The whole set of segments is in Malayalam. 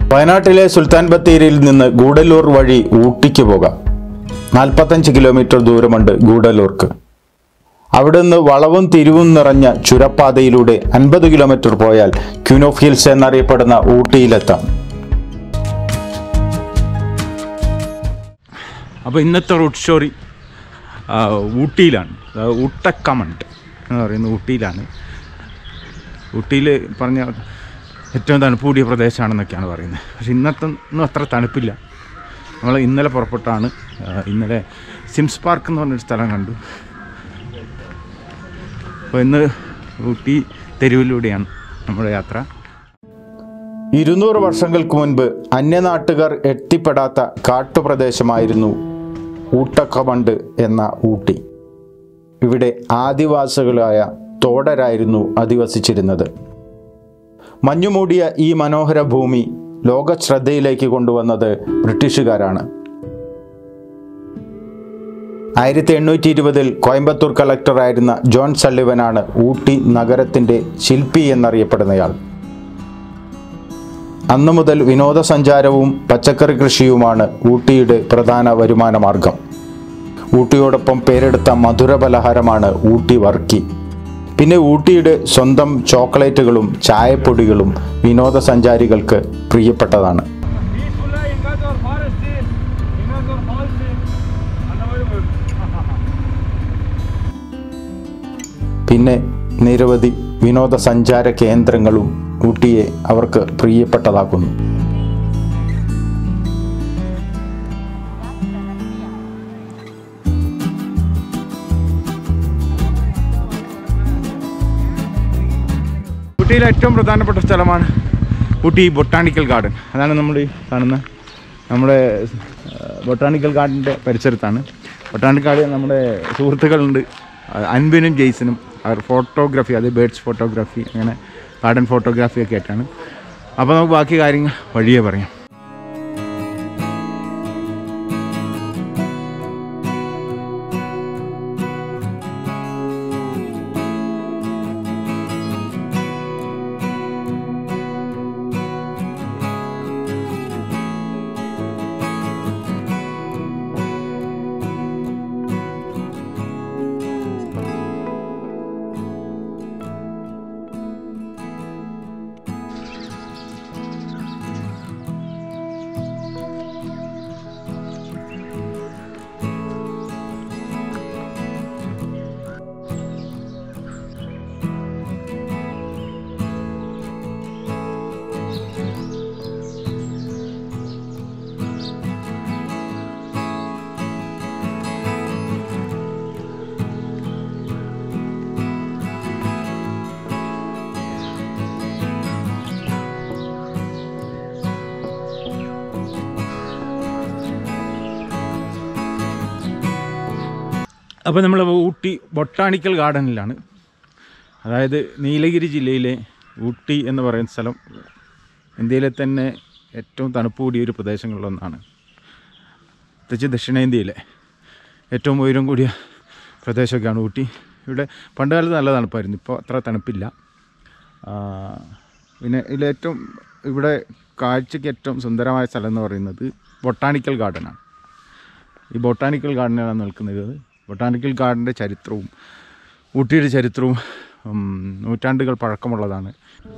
വയനാട്ടിലെ സുൽത്താൻ ബത്തേരിയിൽ നിന്ന് ഗൂഡല്ലൂർ വഴി ഊട്ടിക്ക് പോകാം നാൽപ്പത്തഞ്ച് കിലോമീറ്റർ ദൂരമുണ്ട് ഗൂഡല്ലൂർക്ക് അവിടുന്ന് വളവും തിരിവും നിറഞ്ഞ ചുരപ്പാതയിലൂടെ അൻപത് കിലോമീറ്റർ പോയാൽ ക്യൂൻ ഓഫ് ഹിൽസ് എന്നറിയപ്പെടുന്ന ഊട്ടിയിലെത്താം അപ്പോൾ ഇന്നത്തെ റൂട്ട് സ്റ്റോറി ആ, ഊട്ടിയിലാണ് അതായത് ഊട്ടക്കമണ്ട് എന്ന് പറയുന്നത് ഊട്ടിയിലാണ് ഊട്ടിയിൽ പറഞ്ഞ ഏറ്റവും തണുപ്പ് കൂടിയ പ്രദേശമാണെന്നൊക്കെയാണ് പറയുന്നത് പക്ഷെ ഇന്നത്തെ ഒന്നും അത്ര തണുപ്പില്ല നമ്മൾ ഇന്നലെ പുറപ്പെട്ടാണ് ആ, ഇന്നലെ സിംസ് പാർക്ക് എന്ന് പറഞ്ഞൊരു സ്ഥലം കണ്ടു അപ്പോൾ ഇന്ന് ഊട്ടി തെരുവിലൂടെയാണ് നമ്മുടെ യാത്ര ഇരുന്നൂറ് വർഷങ്ങൾക്ക് മുൻപ് അന്യനാട്ടുകാർ എത്തിപ്പെടാത്ത കാട്ടുപ്രദേശമായിരുന്നു ഊട്ടക്കമണ്ട് എന്ന ഊട്ടി ഇവിടെ ആദിവാസികളായ തോടരായിരുന്നു അധിവസിച്ചിരുന്നത് മഞ്ഞുമൂടിയ ഈ മനോഹര ഭൂമി ലോക ശ്രദ്ധയിലേക്ക് കൊണ്ടുവന്നത് ബ്രിട്ടീഷുകാരാണ് ആയിരത്തി എണ്ണൂറ്റി ഇരുപതിൽ കോയമ്പത്തൂർ കളക്ടറായിരുന്ന ജോൺ സള്ളിവനാണ് ഊട്ടി നഗരത്തിൻ്റെ ശില്പി എന്നറിയപ്പെടുന്നയാൾ അന്നു മുതൽ വിനോദസഞ്ചാരവും പച്ചക്കറി കൃഷിയുമാണ് ഊട്ടിയുടെ പ്രധാന വരുമാന മാർഗം ഊട്ടിയോടൊപ്പം പേരെടുത്ത മധുര പലഹാരമാണ് ഊട്ടി വർക്കി പിന്നെ ഊട്ടിയുടെ സ്വന്തം ചോക്ലേറ്റുകളും ചായപ്പൊടികളും വിനോദസഞ്ചാരികൾക്ക് പ്രിയപ്പെട്ടതാണ് Peaceful Ingator Forest, Ingator Falls, unavoidable. പിന്നെ നിരവധി വിനോദസഞ്ചാര കേന്ദ്രങ്ങളും ഊട്ടിയെ അവർക്ക് പ്രിയപ്പെട്ടതാക്കുന്നു ഊട്ടിയിലെ ഏറ്റവും പ്രധാനപ്പെട്ട സ്ഥലമാണ് ഊട്ടി ബൊട്ടാണിക്കൽ ഗാർഡൻ അതാണ് നമ്മൾ ഈ കാണുന്ന നമ്മുടെ ബൊട്ടാണിക്കൽ ഗാർഡൻ്റെ പരിസരത്താണ് ബൊട്ടാണിക്കൽ ഗാർഡൻ നമ്മുടെ സുഹൃത്തുക്കളുണ്ട് അഹ് അൻബിനും ജെയ്സനും അവർ ഫോട്ടോഗ്രാഫി അത് ബേഡ്സ് ഫോട്ടോഗ്രാഫി അങ്ങനെ ഗാർഡൻ ഫോട്ടോഗ്രാഫി ഒക്കെ ആയിട്ടാണ് അപ്പോൾ നമുക്ക് ബാക്കി കാര്യങ്ങൾ വഴിയേ പറയാം അപ്പോൾ നമ്മൾ ഊട്ടി ബൊട്ടാണിക്കൽ ഗാർഡനിലാണ് അതായത് നീലഗിരി ജില്ലയിലെ ഊട്ടി എന്ന് പറയുന്ന സ്ഥലം ഇന്ത്യയിലെ തന്നെ ഏറ്റവും തണുപ്പ് കൂടിയ ഒരു പ്രദേശങ്ങളിലൊന്നാണ് പ്രത്യേകിച്ച് ദക്ഷിണേന്ത്യയിലെ ഏറ്റവും ഉയരം കൂടിയ പ്രദേശമൊക്കെയാണ് ഊട്ടി ഇവിടെ പണ്ട് കാലത്ത് നല്ല തണുപ്പായിരുന്നു ഇപ്പോൾ അത്ര തണുപ്പില്ല ആ, പിന്നെ ഇതിലേറ്റവും ഇവിടെ കാഴ്ചയ്ക്ക് ഏറ്റവും സുന്ദരമായ സ്ഥലം എന്ന് പറയുന്നത് ബൊട്ടാണിക്കൽ ഗാർഡനാണ് ഈ ബൊട്ടാണിക്കൽ ഗാർഡനാണ് നിൽക്കുന്നത് ബൊട്ടാണിക്കൽ ഗാർഡൻ്റെ ചരിത്രവും ഊട്ടിയുടെ ചരിത്രവും ഉം, നൂറ്റാണ്ടുകൾ പഴക്കമുള്ളതാണ്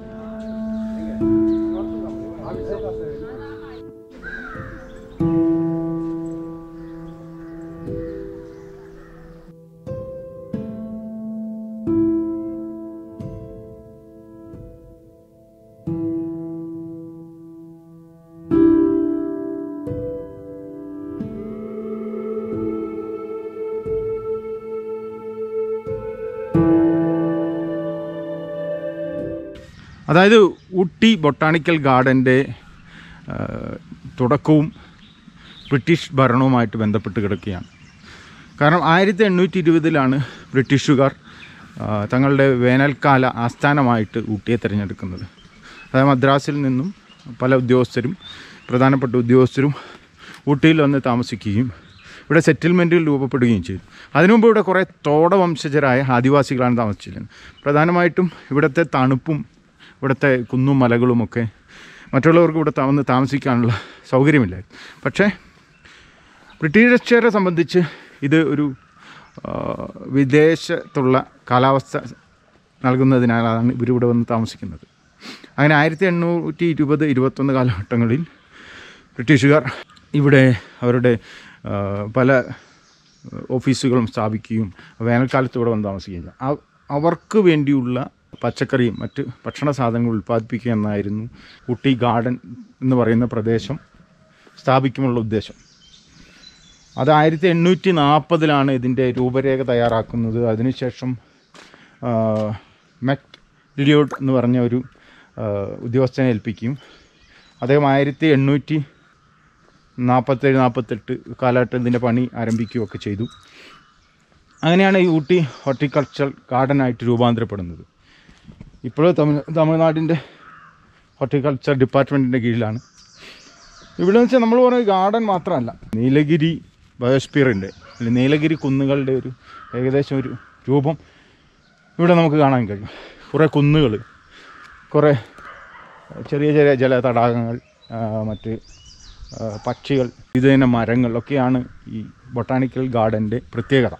അതായത് ഊട്ടി ബൊട്ടാണിക്കൽ ഗാർഡൻ്റെ ആ, തുടക്കവും ബ്രിട്ടീഷ് ഭരണവുമായിട്ട് ബന്ധപ്പെട്ട് കിടക്കുകയാണ് കാരണം ആയിരത്തി എണ്ണൂറ്റി ഇരുപതിലാണ് ബ്രിട്ടീഷുകാർ ആ, തങ്ങളുടെ വേനൽക്കാല ആസ്ഥാനമായിട്ട് ഊട്ടിയെ തിരഞ്ഞെടുക്കുന്നത് അതായത് മദ്രാസിൽ നിന്നും പല ഉദ്യോഗസ്ഥരും പ്രധാനപ്പെട്ട ഉദ്യോഗസ്ഥരും ഊട്ടിയിൽ വന്ന് താമസിക്കുകയും ഇവിടെ സെറ്റിൽമെൻറ്റുകൾ രൂപപ്പെടുകയും ചെയ്തു അതിനു മുമ്പ് ഇവിടെ കുറേ തോട വംശജരായ ആദിവാസികളാണ് താമസിച്ചിരുന്നത് പ്രധാനമായിട്ടും ഇവിടുത്തെ തണുപ്പും ഇവിടുത്തെ കുന്നും മലകളുമൊക്കെ മറ്റുള്ളവർക്ക് ഇവിടെ ത- വന്ന് താമസിക്കാനുള്ള സൗകര്യമില്ലായിരുന്നു പക്ഷേ ബ്രിട്ടീഷുകാരെ സംബന്ധിച്ച് ഇത് ഒരു ആ, വിദേശത്തുള്ള കാലാവസ്ഥ നൽകുന്നതിനാലാണ് ഇവരിവിടെ വന്ന് താമസിക്കുന്നത് അങ്ങനെ ആയിരത്തി എണ്ണൂറ്റി ഇരുപത് ഇരുപത്തൊന്ന് കാലഘട്ടങ്ങളിൽ ബ്രിട്ടീഷുകാർ ഇവിടെ അവരുടെ ആ, പല ഓഫീസുകളും സ്ഥാപിക്കുകയും വേനൽക്കാലത്ത് ഇവിടെ വന്ന് താമസിക്കുകയും ചെയ്യും. അവ- അവർക്ക് വേണ്ടിയുള്ള പച്ചക്കറിയും മറ്റ് ഭക്ഷണ സാധനങ്ങൾ ഉൽപ്പാദിപ്പിക്കുക എന്നായിരുന്നു ഊട്ടി ഗാർഡൻ എന്ന് പറയുന്ന പ്രദേശം സ്ഥാപിക്കുമുള്ള ഉദ്ദേശം അത് ആയിരത്തി എണ്ണൂറ്റി നാൽപ്പതിലാണ് ഇതിൻ്റെ രൂപരേഖ തയ്യാറാക്കുന്നത് അതിനുശേഷം ആ, മെക് ലിയോഡ് എന്ന് പറഞ്ഞ ഒരു ആ, ഉദ്യോഗസ്ഥനെ ഏൽപ്പിക്കും അദ്ദേഹം ആയിരത്തി എണ്ണൂറ്റി നാൽപ്പത്തേഴ് നാൽപ്പത്തെട്ട് കാലഘട്ടം ഇതിൻ്റെ പണി ആരംഭിക്കുകയൊക്കെ ചെയ്തു അങ്ങനെയാണ് ഈ ഊട്ടി ഹോർട്ടിക്കൾച്ചർ ഗാർഡനായിട്ട് രൂപാന്തരപ്പെടുന്നത് ഇപ്പോഴും തമിഴ് തമിഴ്നാടിൻ്റെ ഹോർട്ടിക്കൾച്ചർ ഡിപ്പാർട്ട്മെൻറ്റിൻ്റെ കീഴിലാണ് ഇവിടെ എന്ന് വെച്ചാൽ നമ്മൾ പറയുന്നത് ഗാർഡൻ മാത്രമല്ല നീലഗിരി ബയോസ്പിയറിൻ്റെ അല്ലെങ്കിൽ നീലഗിരി കുന്നുകളുടെ ഒരു ഏകദേശം ഒരു രൂപം ഇവിടെ നമുക്ക് കാണാൻ കഴിയും കുറേ കുന്നുകൾ കുറേ ചെറിയ ചെറിയ ജല തടാകങ്ങൾ ആ, മറ്റ് ആ, പക്ഷികൾ വിവിധ മരങ്ങൾ ഒക്കെയാണ് ഈ ബൊട്ടാണിക്കൽ ഗാർഡൻ്റെ പ്രത്യേകത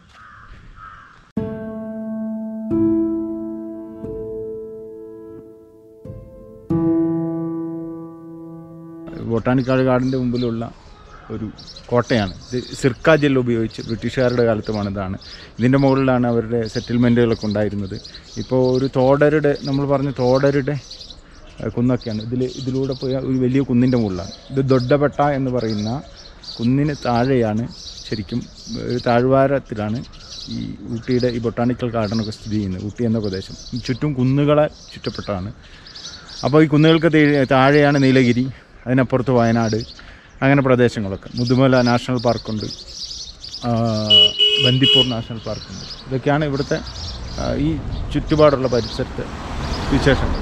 ബൊട്ടാണിക്കൽ ഗാർഡൻ്റെ മുമ്പിലുള്ള ഒരു കോട്ടയാണ് ഇത് സിർക്ക ജെൽ ഉപയോഗിച്ച് ബ്രിട്ടീഷുകാരുടെ കാലത്ത് പണിതാണ് ഇതിൻ്റെ മുകളിലാണ് അവരുടെ സെറ്റിൽമെൻറ്റുകളൊക്കെ ഉണ്ടായിരുന്നത് ഇപ്പോൾ ഒരു തോടരുടെ നമ്മൾ പറഞ്ഞ തോടരുടെ ഏഹ്, കുന്നൊക്കെയാണ് ഇതിൽ ഇതിലൂടെ പോയ ഒരു വലിയ കുന്നിൻ്റെ മുകളിലാണ് ഇത് ദൊഡ്ഡപെട്ട എന്ന് പറയുന്ന കുന്നിന് താഴെയാണ് ശരിക്കും ഒരു താഴ്വാരത്തിലാണ് ഈ ഊട്ടിയുടെ ഈ ബൊട്ടാണിക്കൽ ഗാർഡനൊക്കെ സ്ഥിതി ചെയ്യുന്നത് ഊട്ടി എന്ന പ്രദേശം ചുറ്റും കുന്നുകളെ ചുറ്റപ്പെട്ടാണ് അപ്പോൾ ഈ കുന്നുകൾക്ക് തേ- താഴെയാണ് നീലഗിരി അതിനപ്പുറത്ത് വയനാട് അങ്ങനെ പ്രദേശങ്ങളൊക്കെ മുതുമല നാഷണൽ പാർക്കുണ്ട് ആ, ബന്ദിപ്പൂർ നാഷണൽ പാർക്കുണ്ട് ഇതൊക്കെയാണ് ഇവിടുത്തെ ആ, ഈ ചുറ്റുപാടുള്ള പരിസരത്തെ വിശേഷങ്ങൾ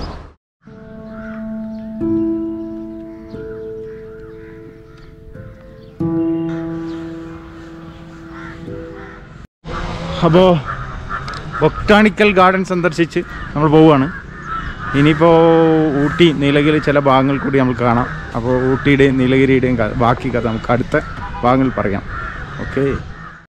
അപ്പോൾ ബൊട്ടാണിക്കൽ ഗാർഡൻ സന്ദർശിച്ച് നമ്മൾ പോവുകയാണ് ഇനിയിപ്പോൾ ഊട്ടി നീലഗിരി ചില ഭാഗങ്ങൾ കൂടി നമുക്ക് കാണാം അപ്പോൾ ഊട്ടിയുടെയും നീലഗിരിയുടെയും ക- ബാക്കി കഥ നമുക്ക് അടുത്ത ഭാഗങ്ങളിൽ പറയാം ഓക്കേ